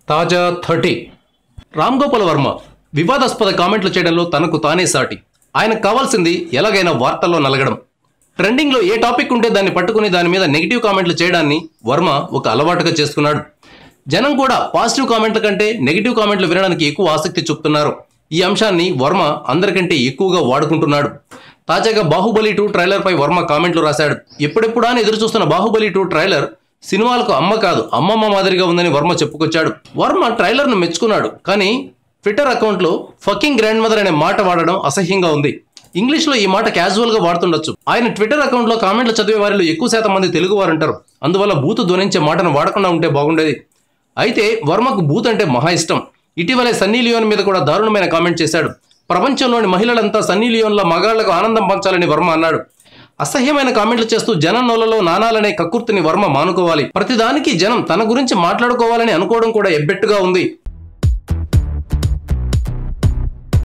తాజా థర్టీ రామ్ గోపాల్ వర్మ వివాదాస్పద కామెంట్లు చేయడంలో తనకు తానే సాటి ఆయనకు కావాల్సింది ఎలాగైనా వార్తల్లో నలగడం ట్రెండింగ్లో ఏ టాపిక్ ఉంటే దాన్ని పట్టుకుని దాని మీద నెగిటివ్ కామెంట్లు చేయడాన్ని వర్మ ఒక అలవాటుగా చేసుకున్నాడు జనం కూడా పాజిటివ్ కామెంట్ల కంటే నెగిటివ్ కామెంట్లు వినడానికి ఎక్కువ ఆసక్తి చూపుతున్నారు ఈ అంశాన్ని వర్మ అందరికంటే ఎక్కువగా వాడుకుంటున్నాడు తాజాగా బాహుబలి టూ ట్రైలర్ పై వర్మ కామెంట్లు రాశాడు ఎప్పుడెప్పుడా అని ఎదురు చూస్తున్న బాహుబలి టూ ట్రైలర్ సినిమాలకు అమ్మ కాదు అమ్మమ్మ మాదిరిగా ఉందని వర్మ చెప్పుకొచ్చాడు వర్మ ట్రైలర్ను మెచ్చుకున్నాడు కానీ ట్విట్టర్ అకౌంట్లో ఫకింగ్ గ్రాండ్ మదర్ అనే మాట వాడడం అసహ్యంగా ఉంది ఇంగ్లీష్లో ఈ మాట క్యాజువల్ గా వాడుతుండొచ్చు ఆయన ట్విట్టర్ అకౌంట్లో కామెంట్లు చదివే వారిలో ఎక్కువ శాతం మంది తెలుగు వారు అంటారు అందువల్ల బూతు ధ్వనించే మాటను వాడకుండా ఉంటే బాగుండేది అయితే వర్మకు బూత్ అంటే మహా ఇష్టం ఇటీవలే సన్నీ లియోన్ మీద కూడా దారుణమైన కామెంట్ చేశాడు ప్రపంచంలోని మహిళలంతా సన్నీ లియోన్ల మగాళ్లకు ఆనందం పంచాలని వర్మ అన్నాడు అసహ్యమైన కామెంట్లు చేస్తూ జనం నోలలో నానాలనే కక్కుర్తిని వర్మ మానుకోవాలి ప్రతిదానికి జనం తన గురించి మాట్లాడుకోవాలని అనుకోవడం కూడా ఎబ్బెట్టుగా ఉంది